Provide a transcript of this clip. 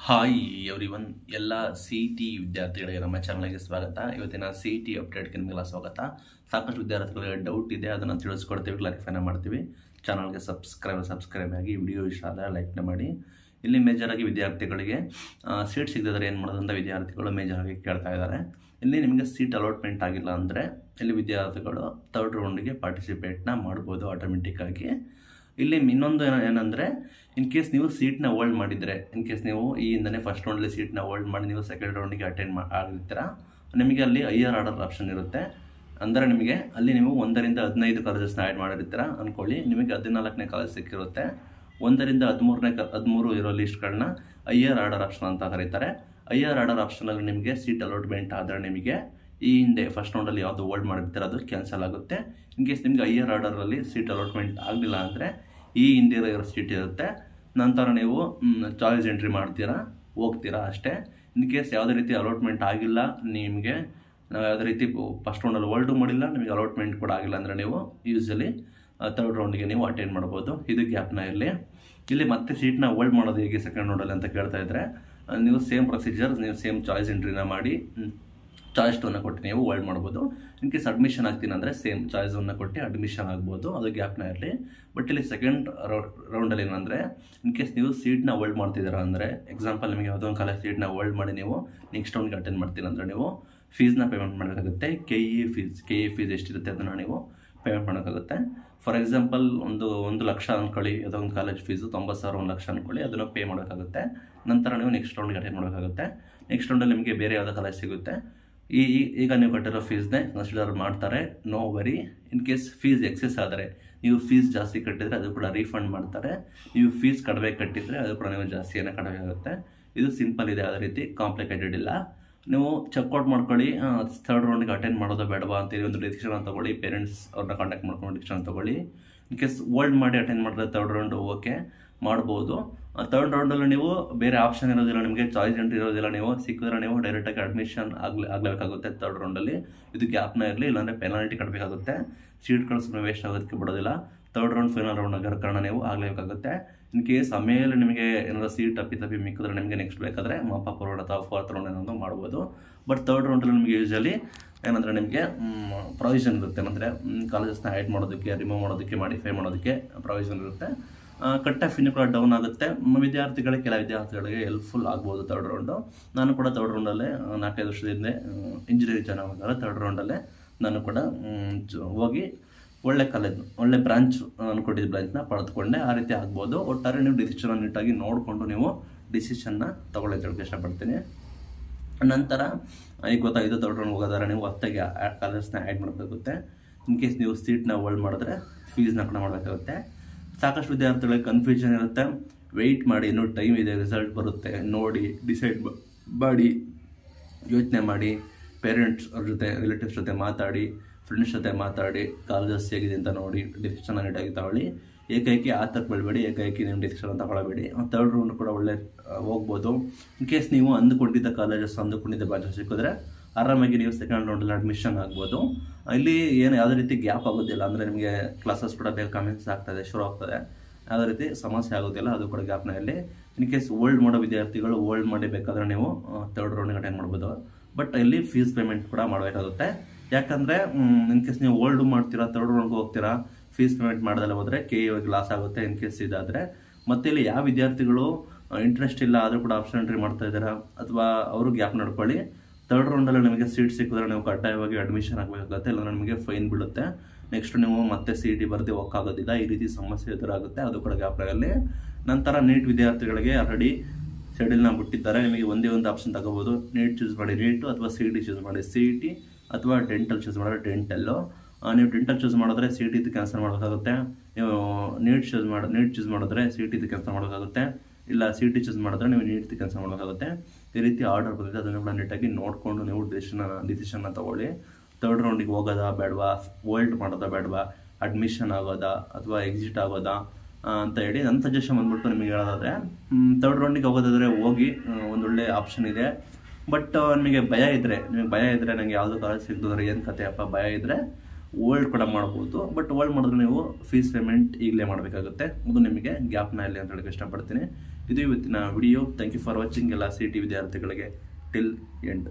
hi everyone ಎಲ್ಲ C T ವಿದ್ಯಾರ್ಥಿಗಳಿಗೆ ನಮ್ಮ ಚಾನಲ್ಗೆ ಸ್ವಾಗತ ಇವತ್ತಿನ ಸಿ ಟಿ ಅಪ್ಡೇಟ್ಗೆ ನಿಮಗೆಲ್ಲ ಸ್ವಾಗತ ಸಾಕಷ್ಟು ವಿದ್ಯಾರ್ಥಿಗಳಿಗೆ ಡೌಟ್ ಇದೆ ಅದನ್ನು ತಿಳಿಸ್ಕೊಡ್ತೀವಿ ಕ್ಲಾರಿಫೈನ ಮಾಡ್ತೀವಿ ಚಾನಲ್ಗೆ ಸಬ್ಸ್ಕ್ರೈಬ್ ಸಬ್ಸ್ಕ್ರೈಬ್ ಆಗಿ ವಿಡಿಯೋ ಇಷ್ಟ ಆದರೆ ಲೈಕ್ನ ಮಾಡಿ ಇಲ್ಲಿ ಮೇಜರಾಗಿ ವಿದ್ಯಾರ್ಥಿಗಳಿಗೆ ಸೀಟ್ ಸಿಗದಿದ್ರೆ ಏನು ಮಾಡೋದು ಅಂತ ವಿದ್ಯಾರ್ಥಿಗಳು ಮೇಜರಾಗಿ ಕೇಳ್ತಾ ಇದ್ದಾರೆ ಇಲ್ಲಿ ನಿಮಗೆ ಸೀಟ್ ಅಲಾಟ್ಮೆಂಟ್ ಆಗಿಲ್ಲ ಅಂದರೆ ಇಲ್ಲಿ ವಿದ್ಯಾರ್ಥಿಗಳು ತರ್ಡ್ ರೌಂಡಿಗೆ ಪಾರ್ಟಿಸಿಪೇಟ್ನ ಮಾಡ್ಬೋದು ಆಟೋಮೆಟಿಕ್ಕಾಗಿ ಇಲ್ಲಿ ಇನ್ನೊಂದು ಏನ ಏನಂದರೆ ಇನ್ ಕೇಸ್ ನೀವು ಸೀಟ್ನ ಹೋಲ್ಡ್ ಮಾಡಿದರೆ ಇನ್ ಕೇಸ್ ನೀವು ಈ ಇಂದನೇ ಫಸ್ಟ್ ರೌಂಡಲ್ಲಿ ಸೀಟ್ನ ಹೋಲ್ಡ್ ಮಾಡಿ ನೀವು ಸೆಕೆಂಡ್ ರೌಂಡಿಗೆ ಅಟೆಂಡ್ ಮಾ ಆಗಿರ್ತೀರ ನಿಮಗೆ ಅಲ್ಲಿ ಐಯರ್ ಆರ್ಡರ್ ಆಪ್ಷನ್ ಇರುತ್ತೆ ಅಂದರೆ ನಿಮಗೆ ಅಲ್ಲಿ ನೀವು ಒಂದರಿಂದ ಹದಿನೈದು ಕಾಲೇಜಸ್ನ ಆ್ಯಡ್ ಮಾಡಿರ್ತೀರ ಅಂದ್ಕೊಳ್ಳಿ ನಿಮಗೆ ಹದಿನಾಲ್ಕನೇ ಕಾಲೇಜ್ ಸಿಕ್ಕಿರುತ್ತೆ ಒಂದರಿಂದ ಹದಿಮೂರನೇ ಕ ಹದಿಮೂರು ಇರೋ ಲಿಸ್ಟ್ಗಳನ್ನ ಐಯರ್ ಆರ್ಡರ್ ಆಪ್ಷನ್ ಅಂತ ಕರೀತಾರೆ ಐಯರ್ ಆರ್ಡರ್ ಆಪ್ಷನಲ್ಲಿ ನಿಮಗೆ ಸೀಟ್ ಅಲಾಟ್ಮೆಂಟ್ ಆದರೆ ನಿಮಗೆ ಈ ಹಿಂದೆ ಫಸ್ಟ್ ರೌಂಡಲ್ಲಿ ಯಾವುದು ಹೋಲ್ಡ್ ಮಾಡಿರ್ತೀರ ಅದು ಕ್ಯಾನ್ಸಲ್ ಆಗುತ್ತೆ ಇನ್ ಕೇಸ್ ನಿಮಗೆ ಐಯರ್ ಆರ್ಡರಲ್ಲಿ ಸೀಟ್ ಅಲಾಟ್ಮೆಂಟ್ ಆಗಲಿಲ್ಲ ಅಂದರೆ ಈ ಹಿಂದೆ ಇರೋ ಸೀಟ್ ಇರುತ್ತೆ ನಂತರ ನೀವು ಚಾಯ್ಸ್ ಎಂಟ್ರಿ ಮಾಡ್ತೀರಾ ಹೋಗ್ತೀರಾ ಅಷ್ಟೇ ಇನ್ ಕೇಸ್ ಯಾವುದೇ ರೀತಿ ಅಲಾಟ್ಮೆಂಟ್ ಆಗಿಲ್ಲ ನಿಮಗೆ ನಾವು ಯಾವುದೇ ರೀತಿ ಫಸ್ಟ್ ರೌಂಡಲ್ಲಿ ಹೋಲ್ಡು ಮಾಡಿಲ್ಲ ನಿಮಗೆ ಅಲಾಟ್ಮೆಂಟ್ ಕೂಡ ಆಗಿಲ್ಲ ಅಂದರೆ ನೀವು ಯೂಸಲಿ ತರ್ಡ್ ರೌಂಡ್ಗೆ ನೀವು ಅಟೆಂಡ್ ಮಾಡ್ಬೋದು ಇದು ಗ್ಯಾಪ್ನ ಇಲ್ಲಿ ಇಲ್ಲಿ ಮತ್ತೆ ಸೀಟ್ನ ಹೋಲ್ಡ್ ಮಾಡೋದು ಹೇಗೆ ಸೆಕೆಂಡ್ ರೌಂಡಲ್ಲಿ ಅಂತ ಕೇಳ್ತಾ ಇದ್ದರೆ ನೀವು ಸೇಮ್ ಪ್ರೊಸೀಜರ್ ನೀವು ಸೇಮ್ ಚಾಯ್ಸ್ ಎಂಟ್ರಿನ ಮಾಡಿ ಚಾಯ್ಸ್ ಟೂನ ಕೊಟ್ಟು ನೀವು ಹೋಲ್ಡ್ ಮಾಡ್ಬೋದು ಇನ್ ಕೇಸ್ ಅಡ್ಮಿಷನ್ ಆಗ್ತೀನಿ ಅಂದರೆ ಸೇಮ್ ಚಾಯ್ಸನ್ನು ಕೊಟ್ಟು ಅಡ್ಮಿಷನ್ ಆಗ್ಬೋದು ಅದು ಗ್ಯಾಪ್ನ ಇರಲಿ ಬಟ್ ಇಲ್ಲಿ ಸೆಕೆಂಡ್ ರೌಂಡಲ್ಲಿ ಏನಂದರೆ ಇನ್ ಕೇಸ್ ನೀವು ಸೀಟ್ನ ಹೋಲ್ಡ್ ಮಾಡ್ತಿದ್ದೀರಾ ಅಂದರೆ ಎಕ್ಸಾಂಪಲ್ ನಿಮಗೆ ಯಾವುದೋ ಒಂದು ಕಾಲೇಜ್ ಸೀಟ್ನ ಹೋಲ್ಡ್ ಮಾಡಿ ನೀವು ನೆಕ್ಸ್ಟ್ ರೌಂಡ್ಗೆ ಅಟೆಂಡ್ ಮಾಡ್ತೀನಿ ಅಂದರೆ ನೀವು ಫೀಸ್ನ ಪೇಮೆಂಟ್ ಮಾಡಬೇಕಾಗುತ್ತೆ K E fees K E fees ಎಷ್ಟಿರುತ್ತೆ ಅದನ್ನು ನೀವು ಪೇಮೆಂಟ್ ಮಾಡೋಕ್ಕಾಗುತ್ತೆ ಫಾರ್ ಎಕ್ಸಾಂಪಲ್ ಒಂದು ಒಂದು ಲಕ್ಷ ಅಂದ್ಕೊಳ್ಳಿ ಯಾವುದೋ ಒಂದು ಕಾಲೇಜ್ ಫೀಸು ತೊಂಬತ್ತು ಸಾವಿರ ಒಂದು ಲಕ್ಷ ಅಂದ್ಕೊಳ್ಳಿ ಅದನ್ನು ಪೇ ಮಾಡೋಕ್ಕಾಗುತ್ತೆ ನಂತರ ನೀವು ನೆಕ್ಸ್ಟ್ ರೌಂಡ್ಗೆ ಅಟೆಂಡ್ ಮಾಡೋಕ್ಕಾಗುತ್ತೆ ನೆಕ್ಸ್ಟ್ ರೌಂಡಲ್ಲಿ ನಿಮಗೆ ಬೇರೆ ಯಾವುದೋ ಕಾಲೇಜ್ ಸಿಗುತ್ತೆ ಈ ಈಗ ನೀವು ಕಟ್ಟಿರೋ ಫೀಸ್ನೇ ಕನ್ಸಿಡರ್ ಮಾಡ್ತಾರೆ no worry in case fees excess ಆದರೆ ನೀವು ಫೀಸ್ ಜಾಸ್ತಿ ಕಟ್ಟಿದರೆ ಅದು ಕೂಡ ರೀಫಂಡ್ ಮಾಡ್ತಾರೆ ನೀವು ಫೀಸ್ ಕಡಿಮೆ ಕಟ್ಟಿದರೆ ಅದು ಕೂಡ ನೀವು ಜಾಸ್ತಿಯೇ ಕಡಿಮೆ ಆಗುತ್ತೆ ಇದು ಸಿಂಪಲ್ ಇದೆ ಅದೇ ರೀತಿ ಕಾಂಪ್ಲಿಕೇಟೆಡ್ ಇಲ್ಲ ನೀವು ಚೆಕ್ಔಟ್ ಮಾಡ್ಕೊಳ್ಳಿ ಥರ್ಡ್ ರೌಂಡ್ಗೆ ಅಟೆಂಡ್ ಮಾಡೋದು ಬೇಡವಾ ಅಂತೇಳಿ ಒಂದು ಡಿಸಿಷನ್ ತೊಗೊಳ್ಳಿ ಪೇರೆಂಟ್ಸ್ ಅವ್ರನ್ನ ಕಾಂಟ್ಯಾಕ್ಟ್ ಮಾಡ್ಕೊಂಡು ಡಿಸಿಷನ್ ತೊಗೊಳ್ಳಿ ಇನ್ ಕೇಸ್ ಓಲ್ಡ್ ಮಾಡಿ ಅಟೆಂಡ್ ಮಾಡಿದ್ರೆ ತರ್ಡ್ ರೌಂಡ್ ಓಕೆ ಮಾಡ್ಬೋದು ತರ್ಡ್ ರೌಂಡಲ್ಲಿ ನೀವು ಬೇರೆ ಆಪ್ಷನ್ ಇರೋದಿಲ್ಲ ನಿಮಗೆ ಚಾಯ್ಸ್ ಎಂಟ್ರಿ ಇರೋದಿಲ್ಲ ನೀವು ಸಿಕ್ಕಿದ್ರೆ ನೀವು ಡೈರೆಕ್ಟಾಗಿ ಅಡ್ಮಿಷನ್ ಆಗಲಿ ಆಗಲೇಬೇಕಾಗುತ್ತೆ ತರ್ಡ್ ರೌಂಡಲ್ಲಿ ಇದು ಗ್ಯಾಪ್ನ ಇರಲಿ ಇಲ್ಲಾಂದರೆ ಪೆನಾಲ್ಟಿ ಕಟ್ಟಬೇಕಾಗುತ್ತೆ ಸೀಟ್ಗಳು ಸುಮ್ಮನೆ ವೇಸ್ಟ್ ಆಗೋದಕ್ಕೆ ಬಿಡೋದಿಲ್ಲ ತರ್ಡ್ ರೌಂಡ್ ಫೈನಲ್ ರೌಂಡ್ ಆಗಿರೋ ಕಾರಣ ನೀವು ಆಗಲೇಬೇಕಾಗುತ್ತೆ ಇನ್ ಕೇಸ್ ಆಮೇಲೆ ನಿಮಗೆ ಏನಾದರೂ ಸೀಟ್ ತಪ್ಪಿ ತಪ್ಪಿ ಮಿಕ್ಕಿದ್ರೆ ನಿಮಗೆ ನೆಕ್ಸ್ಟ್ ಬೇಕಾದರೆ ಮಾಪಪ್ ರೌಂಡ್ ಅಥವಾ ಫೋರ್ತ್ ರೌಂಡ್ ಏನಾದರೂ ಮಾಡ್ಬೋದು ಬಟ್ ತರ್ಡ್ ರೌಂಡಲ್ಲಿ ನಿಮಗೆ ಯೂಶಲಿ ಏನಂದರೆ ನಿಮಗೆ ಪ್ರೊವಿಷನ್ ಇರುತ್ತೆ ಅಂದರೆ ಕಾಲೇಜಸ್ನ ಆ್ಯಡ್ ಮಾಡೋದಕ್ಕೆ ರಿಮೂವ್ ಮಾಡೋದಕ್ಕೆ ಮಾಡಿಫೈ ಮಾಡೋದಕ್ಕೆ ಪ್ರೊವಿಷನ್ ಇರುತ್ತೆ ಕಟ್ ಆಫ್ ಇನ್ನೂ ಕೂಡ ಡೌನ್ ಆಗುತ್ತೆ ವಿದ್ಯಾರ್ಥಿಗಳಿಗೆ ಕೆಲ ವಿದ್ಯಾರ್ಥಿಗಳಿಗೆ ಹೆಲ್ಪ್ಫುಲ್ ಆಗ್ಬೋದು ತರ್ಡ್ ರೌಂಡು ನಾನು ಕೂಡ ತರ್ಡ್ ರೌಂಡಲ್ಲೇ ನಾಲ್ಕೈದು ವರ್ಷದಿಂದ ಇಂಜಿನಿಯರಿಂಗ್ ಚೆನ್ನಾಗಿ ಹೋದಾಗ ತರ್ಡ್ ರೌಂಡಲ್ಲೇ ನಾನು ಕೂಡ ಹೋಗಿ ಒಳ್ಳೆ ಕಾಲೇಜ್ ಒಳ್ಳೆ ಬ್ರಾಂಚ್ ನಾನು ಕೊಟ್ಟಿದ್ದ ಬ್ರಾಂಚ್ನ ಪಡೆದುಕೊಂಡೆ ಆ ರೀತಿ ಆಗ್ಬೋದು ಒಟ್ಟಾರೆ ನೀವು ಡಿಸಿಷನ್ ನೀಟಾಗಿ ನೋಡಿಕೊಂಡು ನೀವು ಡಿಸಿಷನ್ನ ತಗೊಳ್ಳೋಕೆ ಹೇಳಕ್ಕೆ ಇಷ್ಟಪಡ್ತೀನಿ ನಂತರ ಈಗ ಗೊತ್ತಾಗಿದೆ ತರ್ಡ್ ರೌಂಡ್ ಹೋಗೋದಾರೆ ನೀವು ಹೊತ್ತಾಗಿ ಕಾಲೇಜ್ನ ಆ್ಯಡ್ ಮಾಡಬೇಕಾಗುತ್ತೆ ಇನ್ ಕೇಸ್ ನೀವು ಸೀಟ್ನ ಹೋಲ್ಡ್ ಮಾಡಿದ್ರೆ ಫೀಸ್ನ ಕೂಡ ಮಾಡಬೇಕಾಗುತ್ತೆ ಸಾಕಷ್ಟು ವಿದ್ಯಾರ್ಥಿಗಳಿಗೆ ಕನ್ಫ್ಯೂಷನ್ ಇರುತ್ತೆ ವೆಯ್ಟ್ ಮಾಡಿ ಇನ್ನೂ ಟೈಮ್ ಇದೆ ರಿಸಲ್ಟ್ ಬರುತ್ತೆ ನೋಡಿ ಡಿಸೈಡ್ ಮಾಡಿ ಯೋಚನೆ ಮಾಡಿ ಪೇರೆಂಟ್ಸ್ ಅವ್ರ ಜೊತೆ ರಿಲೇಟಿವ್ಸ್ ಜೊತೆ ಮಾತಾಡಿ ಫ್ರೆಂಡ್ಸ್ ಜೊತೆ ಮಾತಾಡಿ ಕಾಲೇಜಸ್ ಹೇಗಿದೆ ಅಂತ ನೋಡಿ ಡಿಸಿಷನ್ ನೀಟಾಗಿ ತಗೊಳ್ಳಿ ಏಕೈಕಿ ಆ ಥರ ಬೆಳಬೇಡಿ ಏಕೈಕಿ ನೀವು ಡಿಸಿಷನ್ ತಗೊಳ್ಳಬೇಡಿ ತರ್ಡ್ ರೌಂಡ್ ಕೂಡ ಒಳ್ಳೆ ಹೋಗ್ಬೋದು ಇನ್ ಕೇಸ್ ನೀವು ಅಂದುಕೊಂಡಿದ್ದ ಕಾಲೇಜಸ್ ಅಂದುಕೊಂಡಿದ್ದ ಬ್ರಾಂಚಸ್ ಸಿಕ್ಕಿದ್ರೆ ಆರಾಮಾಗಿ ನೀವು ಸೆಕೆಂಡ್ ರೌಂಡಲ್ಲಿ ಅಡ್ಮಿಷನ್ ಆಗ್ಬೋದು ಇಲ್ಲಿ ಏನು ಯಾವುದೇ ರೀತಿ ಗ್ಯಾಪ್ ಆಗೋದಿಲ್ಲ ಅಂದರೆ ನಿಮಗೆ ಕ್ಲಾಸಸ್ ಕೂಡ ಬೇಗ ಕಮೆಂಟ್ಸ್ ಆಗ್ತದೆ ಶುರು ಆಗ್ತದೆ ಯಾವುದೇ ರೀತಿ ಸಮಸ್ಯೆ ಆಗೋದಿಲ್ಲ ಅದು ಕೂಡ ಗ್ಯಾಪ್ನ ಇಲ್ಲಿ ಇನ್ ಕೇಸ್ ಓಲ್ಡ್ ಮಾಡೋ ವಿದ್ಯಾರ್ಥಿಗಳು ಓಲ್ಡ್ ಮಾಡಿ ಬೇಕಾದರೆ ನೀವು ತರ್ಡ್ ರೌಂಡ್ಗೆ ಅಟೆಂಡ್ ಮಾಡ್ಬೋದು ಬಟ್ ಇಲ್ಲಿ ಫೀಸ್ ಪೇಮೆಂಟ್ ಕೂಡ ಮಾಡಬೇಕಾಗುತ್ತೆ ಯಾಕಂದರೆ ಇನ್ ಕೇಸ್ ನೀವು ಓಲ್ಡ್ ಮಾಡ್ತೀರಾ ತರ್ಡ್ ರೌಂಡ್ಗೆ ಹೋಗ್ತೀರಾ ಫೀಸ್ ಪೇಮೆಂಟ್ ಮಾಡ್ದಲ್ಲ ಹೋದರೆ ಕೆ ಇವಾಗ ಲಾಸ್ ಆಗುತ್ತೆ ಇನ್ ಕೇಸ್ ಇದಾದರೆ ಮತ್ತೆ ಇಲ್ಲಿ ಯಾವ ವಿದ್ಯಾರ್ಥಿಗಳು ಇಂಟ್ರೆಸ್ಟ್ ಇಲ್ಲ ಆದರೂ ಕೂಡ ಆಪ್ಷನ್ ಎಂಟ್ರಿ ಮಾಡ್ತಾ ಇದ್ದೀರಾ ಅಥವಾ ಅವರು ಗ್ಯಾಪ್ ನಡ್ಕೊಳ್ಳಿ ತರ್ಡ್ ರೌಂಡಲ್ಲಿ ನಿಮಗೆ ಸೀಟ್ ಸಿಕ್ಕಿದ್ರೆ ನೀವು ಕಡ್ಡಾಯವಾಗಿ ಅಡ್ಮಿಷನ್ ಆಗಬೇಕಾಗುತ್ತೆ ಇಲ್ಲ ನಿಮಗೆ ಫೈನ್ ಬೀಳುತ್ತೆ ನೆಕ್ಸ್ಟ್ ನೀವು ಮತ್ತೆ ಸಿ ಟಿ ಬರೆದು ಹೋಗೋಕ್ಕಾಗೋದಿಲ್ಲ ಈ ರೀತಿ ಸಮಸ್ಯೆ ಎದುರಾಗುತ್ತೆ ಅದು ಕೂಡ ಗ್ಯಾಪ್ನಲ್ಲಿ ನಂತರ ನೀಟ್ ವಿದ್ಯಾರ್ಥಿಗಳಿಗೆ ಆಲ್ರೆಡಿ ಶೆಡ್ಯೂಲ್ನ ಬಿಟ್ಟಿದ್ದಾರೆ ನಿಮಗೆ ಒಂದೇ ಒಂದು ಆಪ್ಷನ್ ತಗೋಬೋದು ನೀಟ್ ಚೂಸ್ ಮಾಡಿ ನೀಟು ಅಥವಾ ಸಿ ಟಿ ಚೂಸ್ ಮಾಡಿ ಸಿ ಟಿ ಅಥವಾ ಡೆಂಟಲ್ ಚೂಸ್ ಮಾಡಿದ್ರೆ ಡೆಂಟಲ್ಲು ನೀವು ಡೆಂಟಲ್ ಚೂಸ್ ಮಾಡಿದ್ರೆ ಸಿ ಟಿ ಕ್ಯಾನ್ಸಲ್ ಮಾಡೋಕ್ಕಾಗುತ್ತೆ ನೀವು ನೀಟ್ ಚೂಸ್ ಮಾಡಿ ನೀಟ್ ಚೂಸ್ ಮಾಡಿದ್ರೆ ಸಿ ಟಿ ಕ್ಯಾನ್ಸಲ್ ಮಾಡೋಕ್ಕಾಗುತ್ತೆ ಇಲ್ಲ ಸಿ ಟಿ ಚೂಸ್ ಮಾಡಿದ್ರೆ ನೀವು ನೀಟ್ ಕ್ಯಾನ್ಸಲ್ ಮಾಡೋಕ್ಕಾಗುತ್ತೆ ಈ ರೀತಿ ಆರ್ಡರ್ ಬಂದಿದೆ ಅದನ್ನು ಕೂಡ ನೀಟಾಗಿ ನೋಡಿಕೊಂಡು ನೀವು ಡಿಸಿಷನ್ ಡಿಸಿಷನ್ನ ತೊಗೊಳ್ಳಿ ತರ್ಡ್ ರೌಂಡಿಗೆ ಹೋಗೋದಾ ಬೇಡವಾ ಓಲ್ಡ್ ಮಾಡೋದಾ ಬೇಡವಾ ಅಡ್ಮಿಷನ್ ಆಗೋದಾ ಅಥವಾ ಎಕ್ಸಿಟ್ ಆಗೋದಾ ಅಂತ ಹೇಳಿ ನನ್ನ ಸಜೆಷನ್ ಬಂದ್ಬಿಟ್ಟು ನಿಮಗೆ ಹೇಳೋದಾದರೆ ತರ್ಡ್ ರೌಂಡಿಗೆ ಹೋಗೋದಾದರೆ ಹೋಗಿ ಒಂದೊಳ್ಳೆ ಆಪ್ಷನ್ ಇದೆ ಬಟ್ ನಿಮಗೆ ಭಯ ಇದ್ದರೆ ನಿಮಗೆ ಭಯ ಇದ್ದರೆ ನನಗೆ ಯಾವುದೋ ಕಾಲೇಜ್ ಸಿಗ್ತದ್ರೆ ಏನು ಕತೆ ಅಪ್ಪ ಭಯ ಇದ್ದರೆ ಓಲ್ಡ್ ಕೂಡ ಮಾಡ್ಬೋದು ಬಟ್ ಓಲ್ಡ್ ಮಾಡಿದ್ರೆ ನೀವು ಫೀಸ್ ಪೇಮೆಂಟ್ ಈಗಲೇ ಮಾಡಬೇಕಾಗುತ್ತೆ ಅದು ನಿಮಗೆ ಗ್ಯಾಪ್ನ ಇಲ್ಲಿ ಅಂತ ಹೇಳಕ್ಕೆ ಇಷ್ಟಪಡ್ತೀನಿ ಇದು ಇವತ್ತಿನ video thank you for watching ಎಲ್ಲ ಸಿ ಟಿ ವಿದ್ಯಾರ್ಥಿಗಳಿಗೆ ಟಿಲ್ ಎಂಡ್